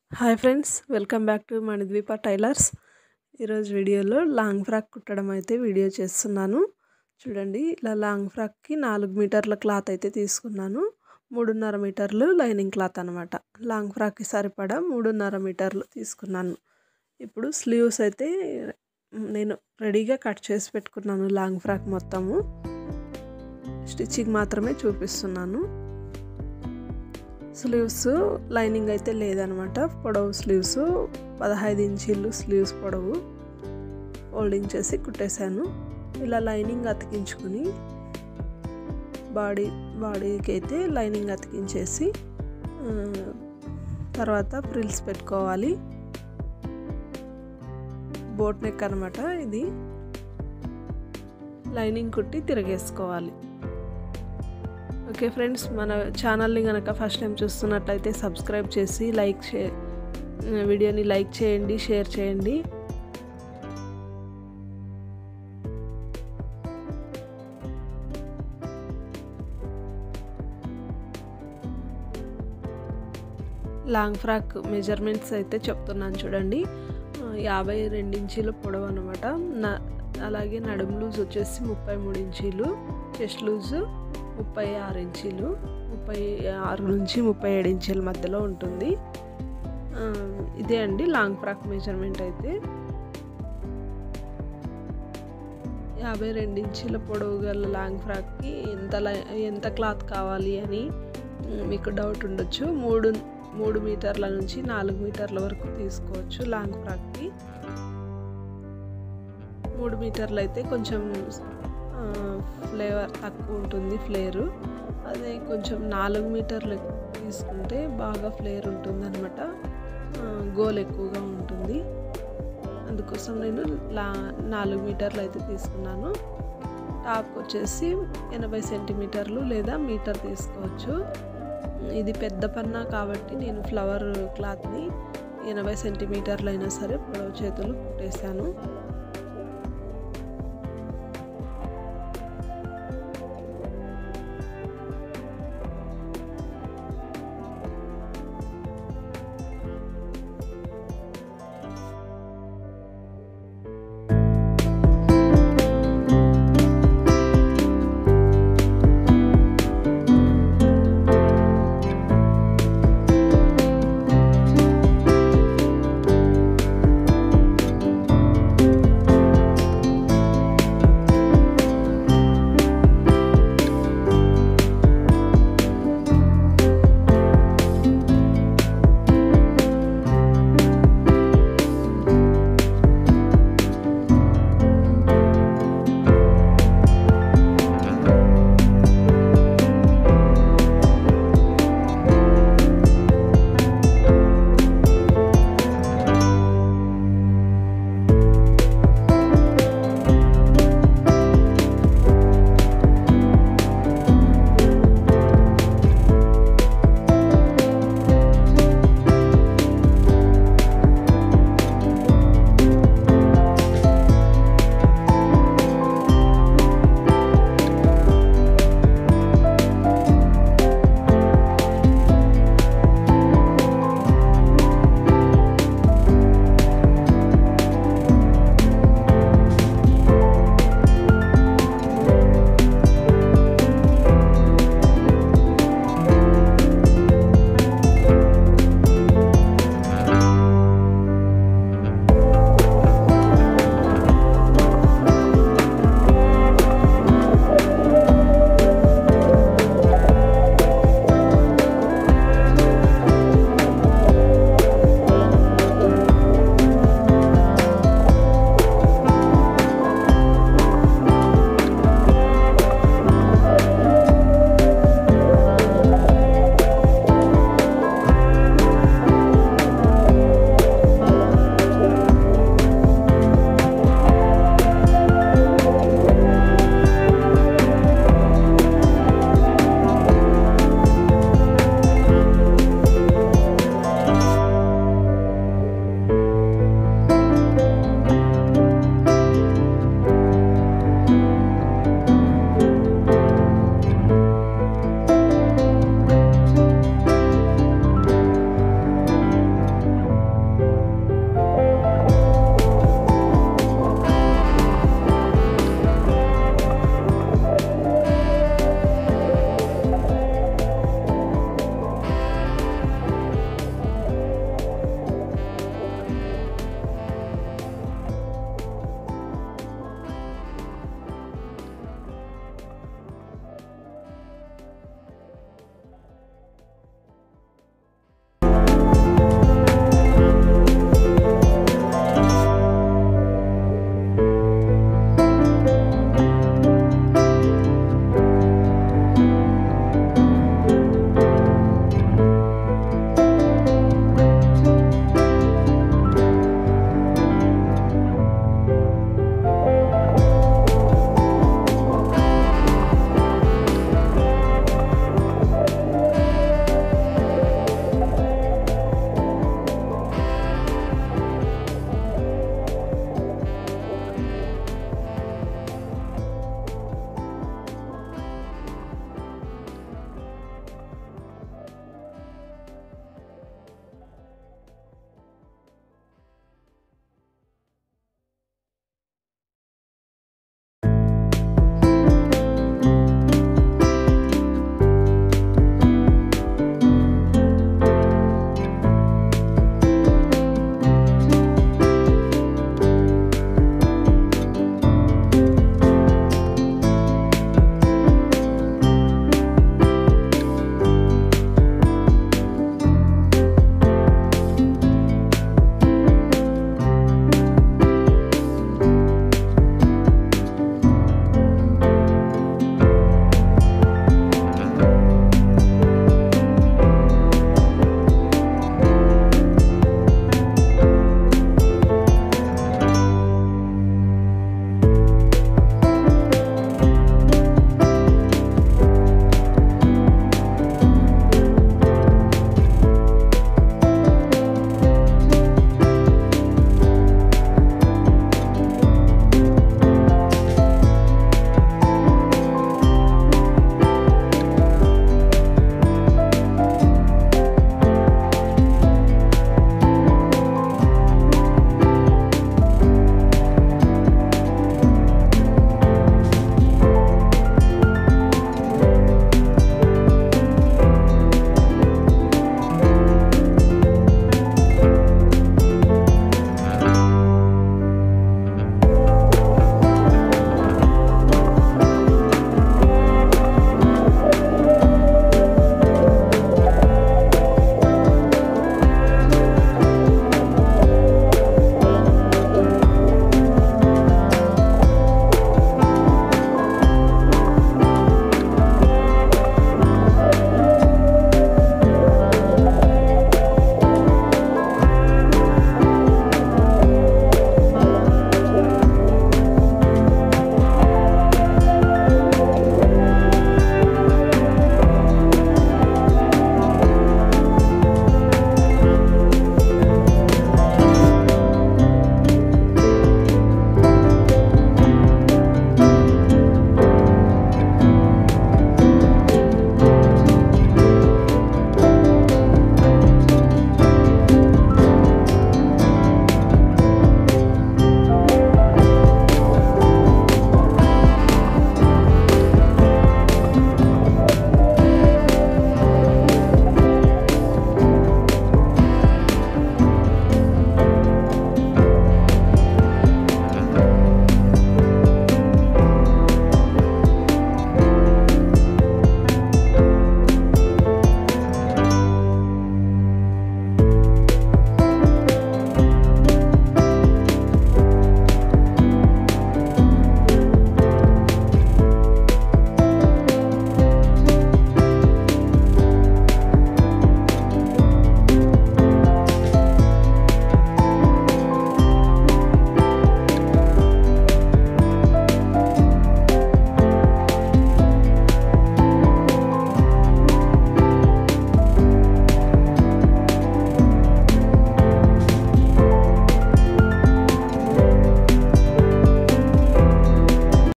hi friends welcome back to Manidweepa tailors ఈరోజు వీడియోలో long frock కుట్టడం అయితే వీడియో చేస్తున్నాను చూడండి ఇలా లాంగ్ ఫ్రాక్కి నాలుగు మీటర్ల క్లాత్ అయితే తీసుకున్నాను మూడున్నర మీటర్లు లైనింగ్ క్లాత్ అనమాట లాంగ్ ఫ్రాక్కి సరిపడా మూడున్నర మీటర్లు తీసుకున్నాను ఇప్పుడు స్లీవ్స్ అయితే నేను రెడీగా కట్ చేసి పెట్టుకున్నాను లాంగ్ ఫ్రాక్ మొత్తము స్టిచ్చింగ్ మాత్రమే చూపిస్తున్నాను స్లీవ్స్ లైనింగ్ అయితే లేదనమాట పొడవు స్లీవ్స్ పదహైదు ఇంచీలు స్లీవ్స్ పొడవు ఫోల్డింగ్ చేసి కుట్టేశాను ఇలా లైనింగ్ అతికించుకుని బాడీ బాడీకి అయితే లైనింగ్ అతికించేసి తర్వాత ఫ్రిల్స్ పెట్టుకోవాలి బోట్ నెక్ అనమాట ఇది లైనింగ్ కుట్టి తిరగేసుకోవాలి ఓకే ఫ్రెండ్స్ మన ఛానల్ని కనుక ఫస్ట్ టైం చూస్తున్నట్లయితే సబ్స్క్రైబ్ చేసి లైక్ చే వీడియోని లైక్ చేయండి షేర్ చేయండి లాంగ్ ఫ్రాక్ మెజర్మెంట్స్ అయితే చెప్తున్నాను చూడండి యాభై రెండు ఇంచీల పొడవు అనమాట నా అలాగే నడుము లూజ్ వచ్చేసి ముప్పై మూడు ఇంచీలు చెస్ట్ లూజ్ ముప్పై ఆరు ఇంచీలు ముప్పై ఆరు నుంచి ముప్పై ఏడు ఇంచీల మధ్యలో ఉంటుంది ఇదే అండి లాంగ్ ఫ్రాక్ మెజర్మెంట్ అయితే యాభై రెండు ఇంచీల పొడవు గల లాంగ్ ఫ్రాక్కి ఎంత ఎంత క్లాత్ కావాలి అని మీకు డౌట్ ఉండొచ్చు మూడు మూడు మీటర్ల నుంచి నాలుగు మీటర్ల వరకు తీసుకోవచ్చు లాంగ్ ఫ్రాక్కి మూడు మీటర్లు అయితే కొంచెం ఫ్లేవర్ తక్కువ ఉంటుంది ఫ్లేరు అదే కొంచెం నాలుగు మీటర్లు తీసుకుంటే బాగా ఫ్లేర్ ఉంటుంది అనమాట గోల్ ఎక్కువగా ఉంటుంది అందుకోసం నేను లా నాలుగు మీటర్లు అయితే తీసుకున్నాను టాప్ వచ్చేసి ఎనభై సెంటీమీటర్లు లేదా మీటర్ తీసుకోవచ్చు ఇది పెద్ద పన్నా కాబట్టి నేను ఫ్లవర్ క్లాత్ని ఎనభై సెంటీమీటర్లు అయినా సరే పొడవు చేతులు కుట్టేశాను